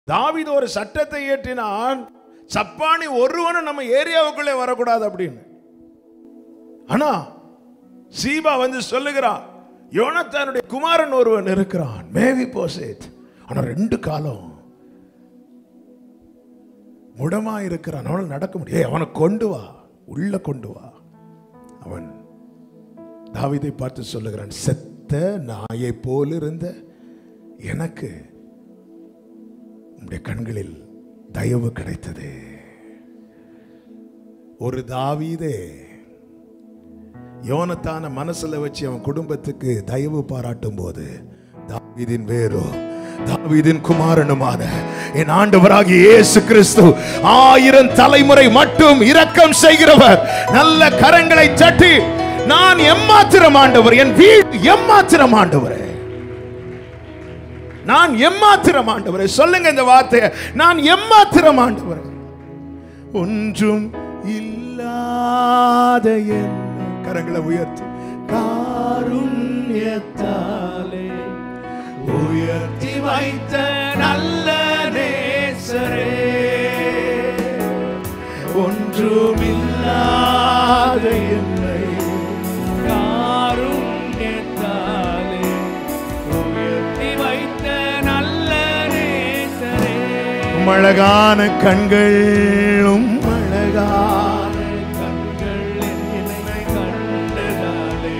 தாவீது ஒரு சட்டத்தை இயற்றினான் சப்பானி ஒருவனும் நம்ம ஏரியாவுக்குள்ளே வரக்கூடாது அப்படின்னு ஆனா சீபா வந்து சொல்லுகிறான் யோனத்தானுடைய குமாரன் ஒருவன் இருக்கிறான் மேவி போசேத் ஆனா ரெண்டு காலம் முடமா இருக்கிறான் அவனால் நடக்க முடியும் ஏய், அவனை கொண்டு வா உள்ள கொண்டு வா அவன் தாவீதை பார்த்து சொல்லுகிறான் செத்த நாயை போல் இருந்த எனக்கு உம்முடைய கண்களில் தயவு கிடைத்தது ஒரு தாவீதே யோனத்தான மனசுல வச்சு அவன் குடும்பத்துக்கு தயவு பாராட்டும் போது தாவீதின் வேரோ தாவீதின் குமாரனுமான என் ஆண்டவராகிய இயேசு கிறிஸ்து ஆயிரம் தலைமுறை மட்டும் இரக்கம் செய்கிறவர் நல்ல கரங்களை தட்டி நான் எம்மாத்திரம் ஆண்டவர் என் வீடு எம்மாத்திரம் ஆண்டவரே நான் எம்மாத்திரம் ஆண்டவரே சொல்லுங்க இந்த வார்த்தையை நான் எம்மாத்திரம் ஆண்டவரே ஒன்றும் இல்லாத என்ன கரங்களை உயர்த்தி காருண்யத்தாலே உயர்த்தி வைத்த நல்ல நேசரே ஒன்றுமில்லாத என்னை காருண்யத்தாலே உயர்த்தி வைத்த நல்ல நேசரே அழகான கண்களும் அழகான கண்கள் என்னை கண்டதாலே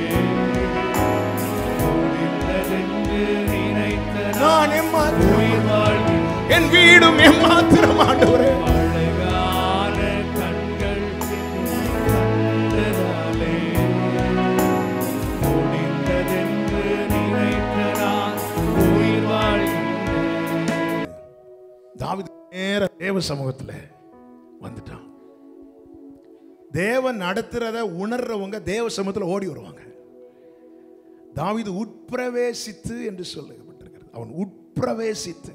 முடிந்ததென்று நினைத்த நான் எம்மாத்திரம் உயிர் வாழ்கின்ற என் வீடும் எம்மாத்திரம் ஆண்டவரே அழகான கண்கள் கண்டதாலே முடிந்ததென்று நினைத்த நான் உயிர் வாழ்கின்றேன் தாவீது நேர தேவ சமூகத்துல வந்துட்டான் தேவன் நடத்துறத உணர்றவங்க தேவ சமூகத்துல ஓடி வருவாங்க தாவீது உட்பிரவேசித்து என்று சொல்லப்பட்டிருக்கிறது அவன் உட்பிரவேசித்து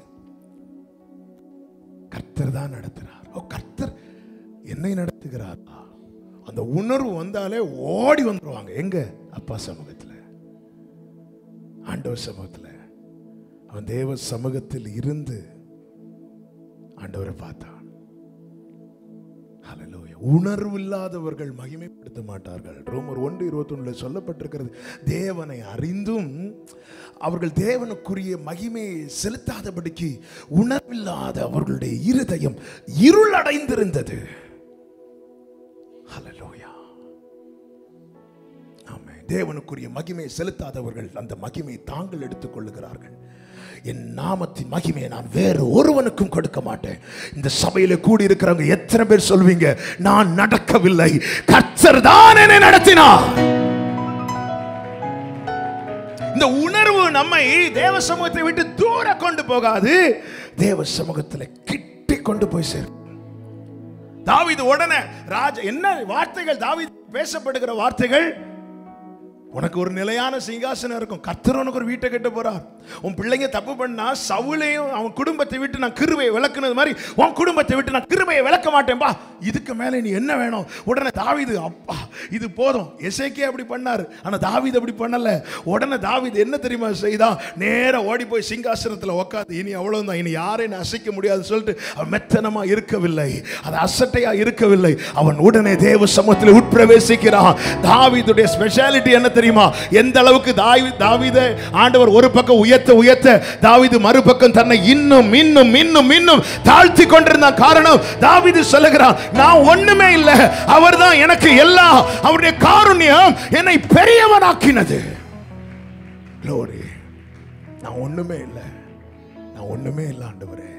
கர்த்தர் தான் நடத்துறார் ஓ கர்த்தர் என்னை நடத்துகிறாரா அந்த உணர்வு வந்தாலே ஓடி வந்துருவாங்க எங்க அப்பா சமூகத்துல ஆண்டவர் சமூகத்துல அவன் தேவ சமூகத்தில் இருந்து ஆண்டவரை பார்த்தான் ஹalleluya உணர்வு இல்லாதவர்கள் மகிமைப்படுத்த மாட்டார்கள் ரோமர் ஒன்று இருபத்தொன்னுல சொல்லப்பட்டிருக்கிறது தேவனை அறிந்தும் அவர்கள் தேவனுக்குரிய மகிமையை செலுத்தாதபடிக்கு உணர்வில்லாத அவர்களுடைய இருதயம் இருளடைந்திருந்தது ஹalleluya ஆமென் தேவனுக்குரிய மகிமையை செலுத்தாதவர்கள் அந்த மகிமையை தாங்கள் எடுத்துக் கொள்ளுகிறார்கள் என் நாமத்தின் மகிமையை நான் வேறு ஒருவனுக்கும் கொடுக்க மாட்டேன் இந்த சபையில கூடி இருக்கிறவங்க எத்தனை பேர் சொல்வீங்க நான் நடக்கவில்லை கர்த்தர் தான் என்னை நடத்தினார் இந்த உணர்வு நம்மை தேவ சமூகத்தை விட்டு தூர கொண்டு போகாது தேவ சமூகத்தில் கிட்டி கொண்டு போய் சேரும் தாவீது உடனே ராஜா என்ன வார்த்தைகள் தாவீது பேசப்படுகிற வார்த்தைகள் உனக்கு ஒரு நிலையான சிங்காசனம் இருக்கும் கர்த்தர் உனக்கு ஒரு வீட்டை கட்ட போறார் உன் பிள்ளைங்க தப்பு பண்ணா சவுலையும் அவன் குடும்பத்தை விட்டு நான் கிருபையை விளக்குனது மாதிரி உன் குடும்பத்தை விட்டு நான் கிருபையை விளக்க மாட்டேன்பா இதுக்கு மேலே நீ என்ன வேணும் உடனே தாவீது அப்பா இது போதும் எசேக்கே அப்படி பண்ணாரு ஆனா தாவீது அப்படி பண்ணல உடனே தாவீது என்ன தெரியுமா செய்தா நேரா ஓடி போய் சிங்காசனத்துல உட்காந்து இனி அவ்வளவுதான் இனி யாரையும் அசைக்க முடியாதுன்னு சொல்லிட்டு அவன் மெத்தனமா இருக்கவில்லை அது அசட்டையா இருக்கவில்லை அவன் உடனே தேவ சமூகத்தில் உட்பிரவேசிக்கிறான் தாவீதுடைய ஸ்பெஷாலிட்டி என்ன தெரியுமா எந்த அளவுக்கு தாவி தாவீத ஆண்டவர் ஒரு பக்கம் உயர்த்த உயர்த்த தாவீது மறுபக்கம் தன்னை இன்னும் இன்னும் இன்னும் இன்னும் தாழ்த்தி கொண்டிருந்தான் காரணம் தாவீது சொல்லுகிறான் நான் ஒண்ணுமே இல்லை அவர்தான் எனக்கு எல்லாம் அவருடைய காருண்யம் என்னை பெரியவனாக்கினது Glory. நான் ஒண்ணுமே இல்லை நான் ஒண்ணுமே இல்லை ஆண்டவரே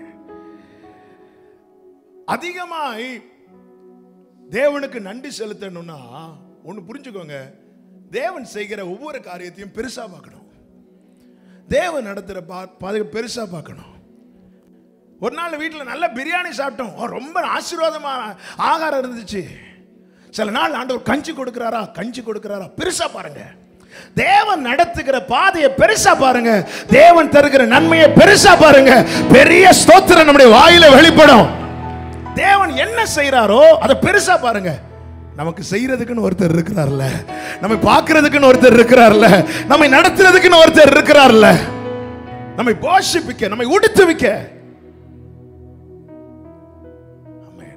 அதிகமாய் தேவனுக்கு நன்றி செலுத்தணும்னா ஒண்ணு புரிஞ்சுக்கோங்க தேவன் செய்கிற ஒவ்வொரு காரியத்தையும் பெருசா பார்க்கணும் தேவன் நடத்துற பா- பாதை பெருசா பார்க்கணும் ஒரு நாள் வீட்டில் நல்ல பிரியாணி சாப்பிட்டோம் ஓ, ரொம்ப ஆசீர்வாதமா ஆகாரம் இருந்துச்சு சில நாள் ஆண்டவர் கஞ்சி கொடுக்கிறாரா கஞ்சி கொடுக்கிறாரா பெருசா பாருங்க தேவன் நடத்துகிற பாதையை பெருசா பாருங்க தேவன் தருகிற நன்மையை பெருசா பாருங்க பெரிய ஸ்தோத்திரம் நம்முடைய வாயில வெளிப்படும் தேவன் என்ன செய்றாரோ அதை பெருசா பாருங்க நமக்கு செய்யறதுக்குன்னு ஒருத்தர் இருக்கிறார்ல நம்மை பார்க்கிறதுக்குன்னு ஒருத்தர் இருக்கிறார்ல நம்மை நடத்துறதுக்குன்னு ஒருத்தர் இருக்கிறார்ல நம்மை போஷிப்பிக்க நம்மை உடுத்துவிக்க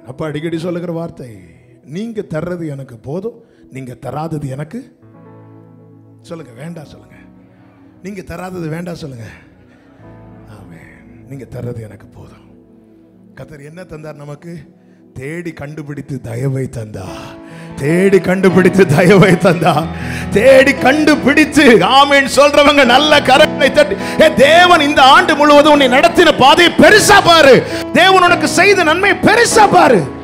அப்ப அடிக்கடி சொல்லுகிற வார்த்தை நீங்க தர்றது எனக்கு போதும் நீங்க தராதது எனக்கு சொல்லுங்க வேண்டாம் சொல்லுங்க நீங்க தராதது வேண்டாம் சொல்லுங்க ஆமென் நீங்க தர்றது எனக்கு போதும் கத்தர் என்ன தந்தார் நமக்கு தேடி கண்டுபிடித்து தயவை தந்தா தேடி கண்டுபிடித்து தயவை தந்தா தேடி கண்டுபிடித்து ஆமீன் சொல்றவங்க நல்ல கரங்களை தட்டி ஏ தேவன் இந்த ஆண்டு முழுவதும் உன்னை நடத்தின பாதையை பெருசா பாரு தேவன் உனக்கு செய்த நன்மை பெருசா பாரு